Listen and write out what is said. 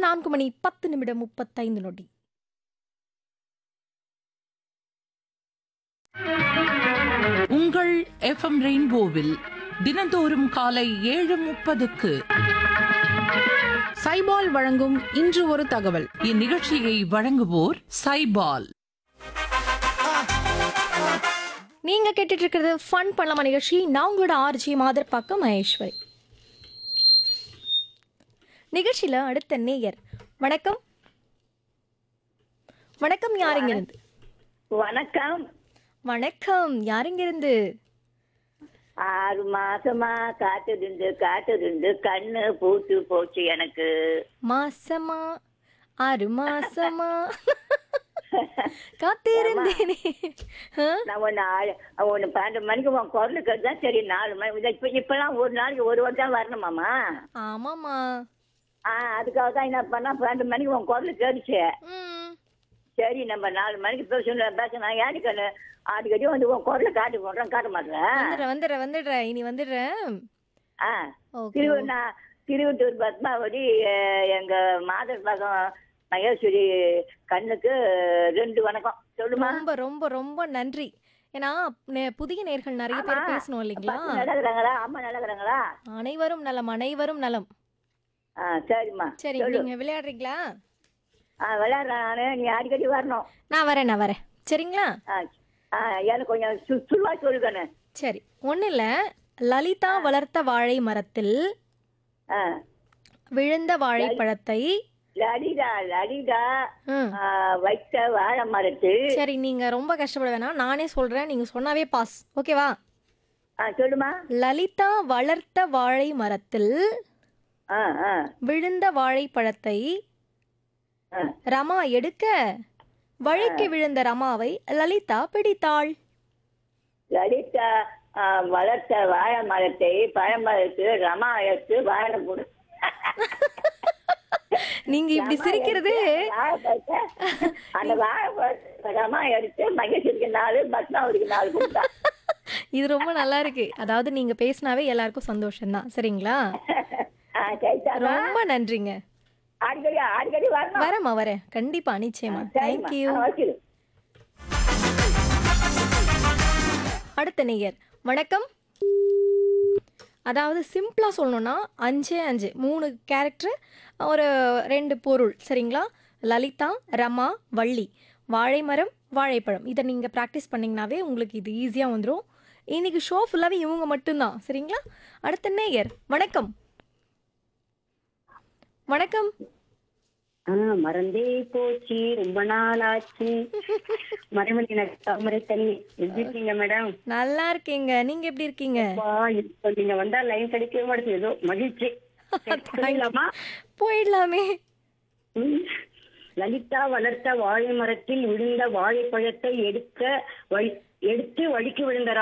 நான்கு மணி பத்து நிமிடம் முப்பத்தைந்து நொடி உங்கள் எஃப்எம் ரெயின்போவில் தினந்தோறும் காலை ஏழு முப்பதுக்கு சைபால் வழங்கும் இன்று ஒரு தகவல் இந்நிகழ்ச்சியை வழங்குவோர் சைபால் நீங்க கேட்டுட்டு இருக்கிறது ஃபன் பண்ணலாமா நிகழ்ச்சி நான் உங்களோட ஆர்ஜி மாதர் பக்கம் மகேஸ்வரி நிகழ்ச்சியில அடுத்த நேயர் வணக்கம் வணக்கம் யாருங்க இருந்து வணக்கம் வணக்கம் யாருங்க இருந்து ஆறு மாசமா காட்டுதுண்டு காட்டுதுண்டு கண்ணு பூத்து போச்சு எனக்கு மாசமா ஆறு மாசமா காத்திருந்தேனே ஆ? நான் ஒன்னு ஆ- ஒன்னு பன்னெண்டு மணிக்கு உன் குரல் தான் சரி நாலு மணி இதை இப்ப இப்பெல்லாம் ஒரு நாளைக்கு ஒரு வாரம் தான் வரணுமாமா ஆமாமா ஆ அதுக்காக தான் என்ன பண்ணா பன்னெண்டு மணிக்கு உன் குரல் கேட்டுச்சு ம் சரி நம்ம நாலு மணிக்கு பேசணும் பேச நான் ஏடிக்கண்ணு அடிக்கடி வந்து உன் குரலை காட்டி போடுறேன் காட்ட மாட்டேன் வந்துடுறேன் வந்துடுறேன் வந்துடுறேன் இனி வந்துடுறேன் ஆ ஓகே திரு நான் திருவட்டூர் பத்மாவதி அஹ், எங்க மாதர் மகன் மகேஸ்வரி கண்ணுக்கு ரெண்டு வணக்கம் சொல்லுமா ரொம்ப ரொம்ப ரொம்ப நன்றி ஏன்னா நே- புதிய நேர்கள் நிறைய பேர் ஆமா. பேசணும் இல்லைங்களா பசங்க நடக்குறாங்களா அம்மா நடக்குறாங்களா அனைவரும் நலம் அனைவரும் நலம் ஆ சரிம்மா சரி சொல்லு நீங்க விளையாடுறீங்களா ஆ விளையாடுறானு நீ அடிக்கடி வரணும் நான் வரேன் நான் வரேன் சரிங்களா ஆ ஆ எனக்கு கொஞ்சம் சு சுருவா சொல்லுக்கண்ணு சரி ஒன்றும் இல்லை லலிதா வளர்த்த வாழை மரத்தில் ஆ விழுந்த வாழைப்பழத்தை லடிடா லடிடா ம் ஆ, வைத்த வாழை மரத்து சரி நீங்க ரொம்ப கஷ்டப்பட வேணாம் நானே சொல்றேன் நீங்க சொன்னாவே பாஸ் ஓகேவா ஆ சொல்லுமா லலிதா வளர்த்த வாழை மரத்தில் ஆ ஆ விழுந்த வாழைப்பழத்தை ஆ. ரமா எடுக்க வழிக்கு விழுந்த ரமாவை லலிதா பிடித்தாள் லலிதா ஆ, வளர்த்த வாழை மரத்தை பழமரத்து ரமா எடுத்து வாழை போடு நீங்க இப்படி சிரிக்கிறது வாழைப்பழத்தை, அந்த வாழைப்பழத்தை ரமா எடுத்து மகேஸ்வரிக்கு நாலு பத்மாவதிக்கு நாலு கொடுத்தா இது ரொம்ப நல்லா இருக்கு அதாவது நீங்க பேசினாவே எல்லாருக்கும் சந்தோஷம்தான் சரிங்களா ஆ, சரிதாம்மா. ரொம்ப நன்றிங்க அடிக்கடி அடிக்கடி வரணும் வரேம்மா வரேன் கண்டிப்பா நிச்சயமா சரிம்மா. தேங்க்யூ ஆ, வச்சிரு. அடுத்த நேயர் வணக்கம் அதாவது சிம்பிளா சொல்லணும்னா அஞ்சே அஞ்சு மூணு கேரக்டர் ஒரு ரெண்டு பொருள் சரிங்களா லலிதா ரமா வள்ளி வாழைமரம் வாழைப்பழம் இதை நீங்கள் ப்ராக்டிஸ் பண்ணிங்கனாவே உங்களுக்கு இது ஈஸியாக வந்துடும் இன்னைக்கு ஷோ ஃபுல்லாகவே இவங்க மட்டும்தான் சரிங்களா அடுத்த நேயர் வணக்கம் வணக்கம் ஆ மறந்தே போச்சு ரொம்ப நாள் ஆச்சு மறைமொழி தாமரை தண்ணி எப்படி இருக்கீங்க மேடம் நல்லா இருக்கீங்க நீங்கள் எப்படி இருக்கீங்க அப்பா, இப்போ நீங்க வந்தா லைன் கிடைக்கவே மாட்டேங்குது ஏதோ மகிழ்ச்சி சொல்லிடலாமா போயிடலாமே ம். லலிதா வளர்த்த வாழை மரத்தில் விழுந்த வாழைப்பழத்தை எடுக்க வழி- எடுத்து வழிக்கு விழுந்த